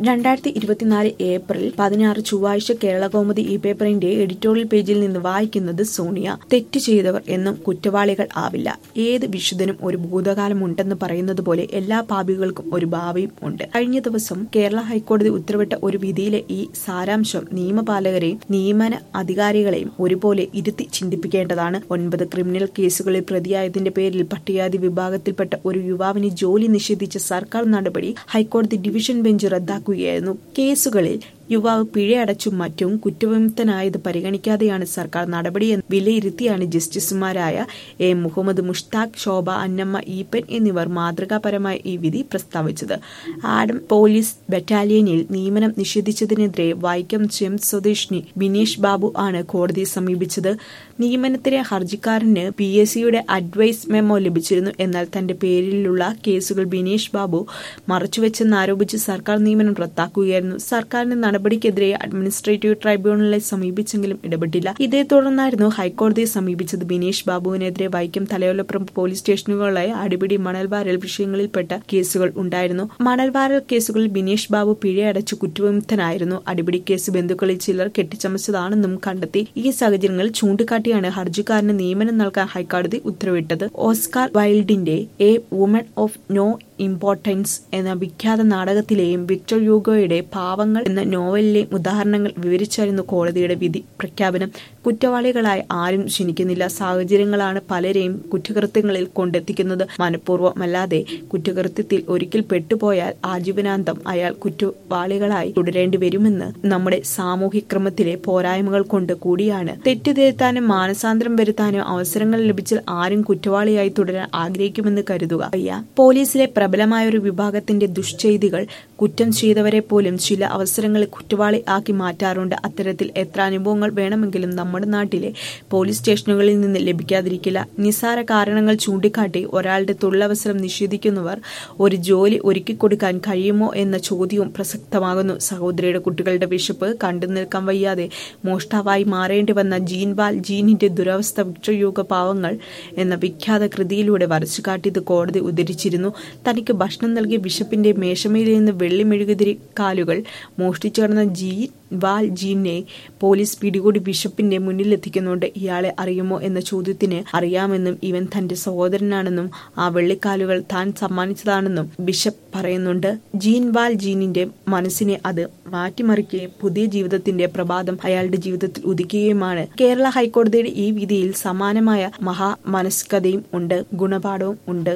രണ്ടായിരത്തി ഇരുപത്തിനാല് ഏപ്രിൽ പതിനാറ് ചൊവ്വാഴ്ച കേരളകൗമുദി ഈ പേപ്പറിന്റെ എഡിറ്റോറിയൽ പേജിൽ നിന്ന് വായിക്കുന്നത് സോണിയ തെറ്റ് ചെയ്തവർ എന്നും കുറ്റവാളികൾ ആവില്ല ഏത് വിശുദ്ധനും ഒരു ഭൂതകാലം ഉണ്ടെന്ന് പറയുന്നത് പോലെ എല്ലാ പാപികൾക്കും ഒരു ഭാവിയും ഉണ്ട് കഴിഞ്ഞ ദിവസം കേരള ഹൈക്കോടതി ഉത്തരവിട്ട ഒരു വിധിയിലെ ഈ സാരാംശം നിയമപാലകരെയും നിയമന അധികാരികളെയും ഒരുപോലെ ഇരുത്തി ചിന്തിപ്പിക്കേണ്ടതാണ് ഒൻപത് ക്രിമിനൽ കേസുകളിൽ പ്രതിയായതിന്റെ പേരിൽ പട്ടികജാതി വിഭാഗത്തിൽപ്പെട്ട ഒരു യുവാവിന് ജോലി നിഷേധിച്ച സർക്കാർ നടപടി ഹൈക്കോടതി ഡിവിഷൻ ബെഞ്ച് റദ്ദാക്കുകയായിരുന്നു കേസുകളിൽ യുവാവ് പിഴയടച്ചും മറ്റും കുറ്റവിമുക്തനായത് പരിഗണിക്കാതെയാണ് സർക്കാർ നടപടിയെന്ന് വിലയിരുത്തിയാണ് ജസ്റ്റിസുമാരായ എ മുഹമ്മദ് മുഷ്താഖ് ശോഭ അന്നമ്മ ഈപ്പൻ എന്നിവർ മാതൃകാപരമായ ഈ വിധി പ്രസ്താവിച്ചത് ആഡം പോലീസ് ബറ്റാലിയനിൽ നിയമനം നിഷേധിച്ചതിനെതിരെ വൈക്കം ചെം സ്വദേശിനി ബിനീഷ് ബാബു ആണ് കോടതിയെ സമീപിച്ചത് നിയമനത്തിലെ ഹർജിക്കാരന് പി എസ് സിയുടെ അഡ്വൈസ് മെമ്മോ ലഭിച്ചിരുന്നു എന്നാൽ തന്റെ പേരിലുള്ള കേസുകൾ ബിനീഷ് ബാബു മറച്ചുവെച്ചെന്നാരോപിച്ച് സർക്കാർ നിയമനം റദ്ദാക്കുകയായിരുന്നു സർക്കാരിന്റെ നടപടിക്കെതിരെ അഡ്മിനിസ്ട്രേറ്റീവ് ട്രൈബ്യൂണലിനെ സമീപിച്ചെങ്കിലും ഇടപെട്ടില്ല ഇതേ തുടർന്നായിരുന്നു ഹൈക്കോടതിയെ സമീപിച്ചത് ബിനീഷ് ബാബുവിനെതിരെ വൈക്കം തലയോലപ്പുറം പോലീസ് സ്റ്റേഷനുകളിലായി അടിപിടി മണൽവാരൽ വിഷയങ്ങളിൽപ്പെട്ട കേസുകൾ ഉണ്ടായിരുന്നു മണൽവാരൽ കേസുകളിൽ ബിനീഷ് ബാബു പിഴയടച്ചു കുറ്റവിമുക്തനായിരുന്നു അടിപിടി കേസ് ബന്ധുക്കളിൽ ചിലർ കെട്ടിച്ചമച്ചതാണെന്നും കണ്ടെത്തി ഈ സാഹചര്യങ്ങൾ ചൂണ്ടിക്കാട്ടിയാണ് ഹർജിക്കാരന് നിയമനം നൽകാൻ ഹൈക്കോടതി ഉത്തരവിട്ടത് ഓസ്കാർ വൈൽഡിന്റെ a woman of no importance എന്ന വിഖ്യാത നാടകത്തിലെയും വിക്ടർ യൂഗോയുടെ പാവങ്ങൾ എന്ന നോവലിലെയും ഉദാഹരണങ്ങൾ വിവരിച്ചായിരുന്നു കോടതിയുടെ വിധി പ്രഖ്യാപനം കുറ്റവാളികളായി ആരും ക്ഷണിക്കുന്നില്ല സാഹചര്യങ്ങളാണ് പലരെയും കുറ്റകൃത്യങ്ങളിൽ കൊണ്ടെത്തിക്കുന്നത് മനഃപൂർവ്വമല്ലാതെ കുറ്റകൃത്യത്തിൽ ഒരിക്കൽ പെട്ടുപോയാൽ ആജീവനാന്തം അയാൾ കുറ്റവാളികളായി തുടരേണ്ടി വരുമെന്ന് നമ്മുടെ സാമൂഹ്യക്രമത്തിലെ പോരായ്മകൾ കൊണ്ട് കൂടിയാണ് തെറ്റ് തിരുത്താനും മാനസാന്തരം വരുത്താനും അവസരങ്ങൾ ലഭിച്ചാൽ ആരും കുറ്റവാളിയായി തുടരാൻ ആഗ്രഹിക്കുമെന്ന് കരുതുക അയ്യ പോലീസിലെ പ്രബലമായ ഒരു വിഭാഗത്തിന്റെ ദുഷ്ചെയ്തികൾ കുറ്റം ചെയ്തവരെ പോലും ചില അവസരങ്ങളിൽ കുറ്റവാളി ആക്കി മാറ്റാറുണ്ട് അത്തരത്തിൽ എത്ര അനുഭവങ്ങൾ വേണമെങ്കിലും നമ്മുടെ നാട്ടിലെ പോലീസ് സ്റ്റേഷനുകളിൽ നിന്ന് ലഭിക്കാതിരിക്കില്ല നിസ്സാര കാരണങ്ങൾ ചൂണ്ടിക്കാട്ടി ഒരാളുടെ തൊഴിലവസരം നിഷേധിക്കുന്നവർ ഒരു ജോലി ഒരുക്കി കൊടുക്കാൻ കഴിയുമോ എന്ന ചോദ്യവും പ്രസക്തമാകുന്നു സഹോദരിയുടെ കുട്ടികളുടെ വിശപ്പ് കണ്ടു നിൽക്കാൻ വയ്യാതെ മോഷ്ടാവായി മാറേണ്ടി വന്ന ജീൻവാൽ ജീനിന്റെ ദുരവസ്ഥ വിക്ടർയുഗ പാവങ്ങൾ എന്ന വിഖ്യാത കൃതിയിലൂടെ വരച്ചു കാട്ടിയത് കോടതി ഉദ്ധരിച്ചിരുന്നു തനിക്ക് ഭക്ഷണം നൽകിയ ബിഷപ്പിന്റെ മേശമയിൽ നിന്ന് വെള്ളി മെഴുകുതിരി കാലുകൾ മോഷ്ടിച്ചു കടന്ന ജീൻ വാൽ ജീനെ പോലീസ് പിടികൂടി ബിഷപ്പിന്റെ മുന്നിലെത്തിക്കുന്നുണ്ട് ഇയാളെ അറിയുമോ എന്ന ചോദ്യത്തിന് അറിയാമെന്നും ഇവൻ തന്റെ സഹോദരനാണെന്നും ആ വെള്ളിക്കാലുകൾ താൻ സമ്മാനിച്ചതാണെന്നും ബിഷപ്പ് പറയുന്നുണ്ട് ജീൻ വാൽ ജീനിന്റെ മനസ്സിനെ അത് മാറ്റിമറിക്കുകയും പുതിയ ജീവിതത്തിന്റെ പ്രഭാതം അയാളുടെ ജീവിതത്തിൽ ഉദിക്കുകയുമാണ് കേരള ഹൈക്കോടതിയുടെ ഈ വിധിയിൽ സമാനമായ മഹാ മനസ്കതയും ഉണ്ട് ഗുണപാഠവും ഉണ്ട്